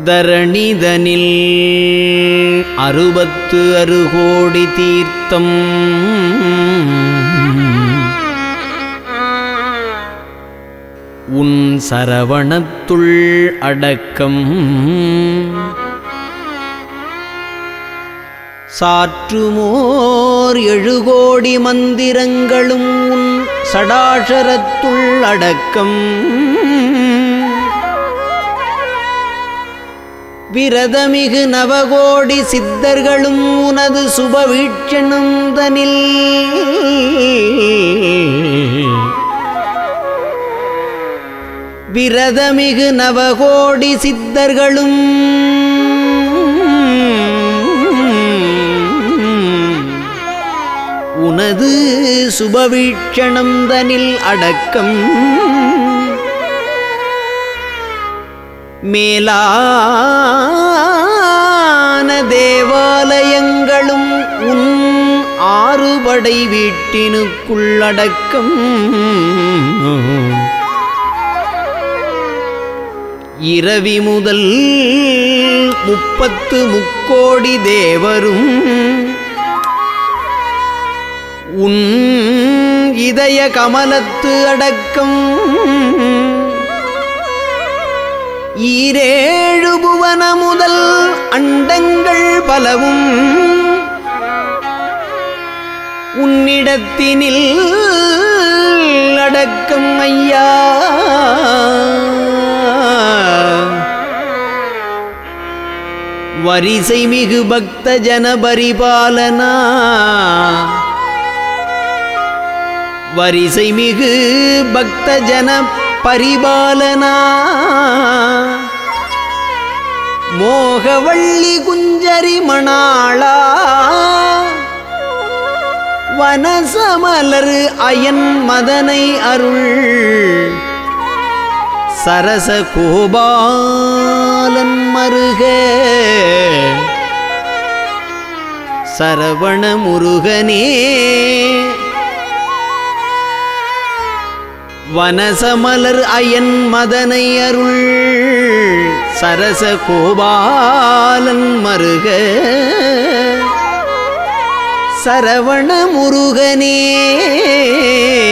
தரணிதனில் அறுபத்து அறுகோடி தீர்த்தம் உன் சரவணத்துள் அடக்கம் சாற்றுமோர் எழுகோடி மந்திரங்களும் உன் சடாஷரத்துள் அடக்கம் விரதமிகு நவகோடி சித்தர்களும் உனது சுபவீட்சணும் தனில் விரதமிகு நவகோடி சித்தர்களும் உனது சுபவீட்சணம் தனில் அடக்கம் மேலான தேவாலயங்களும் உன் ஆறுபடை வீட்டினுக்குள்ளடக்கம் இரவி முதல் முப்பத்து முக்கோடி தேவரும் உன் இதய கமலத்து அடக்கம் ஈரேழு புவன முதல் அண்டங்கள் பலவும் உன்னிடத்தினில் அடக்கம் ஐயா வரிசை மிகு பக்த ஜன பரிபாலனா வரிசை மிகு பக்த ஜன பரிபாலனா மோகவள்ளி குஞ்சரி மணாளா வனசமலர் அயன் மதனை அருள் சரச கோபாலன் மருக சரவண முருகனே வனசமலர் அயன் மதனை அருள் சரச கோபாலன் மருக சரவண முருகனே